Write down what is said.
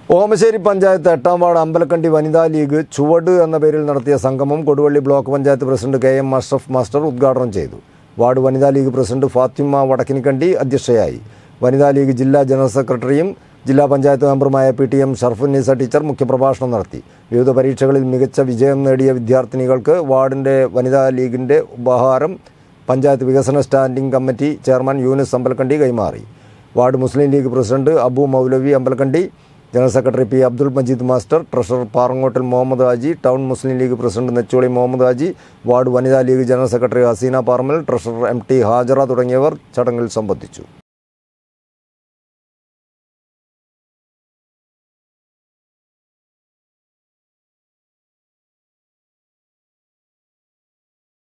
ഓമശ്ശേരി പഞ്ചായത്ത് എട്ടാം വാർഡ് അമ്പലക്കണ്ടി വനിതാ ലീഗ് ചുവട് എന്ന പേരിൽ നടത്തിയ സംഗമം Koduvally block panchayat president K M Ashraf master ഉദ്ഘാടനം ചെയ്തു വാർഡ് വനിതാ ലീഗ് പ്രസിഡന്റ് ഫാത്തിമ വടക്കിനിക്കണ്ടി അധ്യക്ഷയായി വനിതാ ലീഗ് ജില്ലാ ജനറൽ സെക്രട്ടറിയും ജില്ലാ പഞ്ചായത്ത് മെമ്പറുമായ P T M Sharfunnisa teacher മുഖ്യപ്രഭാഷണം നടത്തി വിവിധ പരീക്ഷകളിൽ മികച്ച വിജയം നേടിയ വിദ്യാർത്ഥിനികൾക്ക് വാർഡിൻ്റെ വനിതാ ലീഗിൻ്റെ ഉപഹാരം പഞ്ചായത്ത് വികസന standing committee chairman Yunus Ambalakandi കൈമാറി ward Muslim League president Abu Maulavi Ambalakandi general secretary P Abdul Majeed master treasurer Parangottil Muhammad Haji town Muslim League president Necholi Muhammad Haji ward വനിതാ League general secretary Haseena Parmal treasurer M T Hajara തുടങ്ങിയവർ ചടങ്ങിൽ സംബന്ധിച്ചു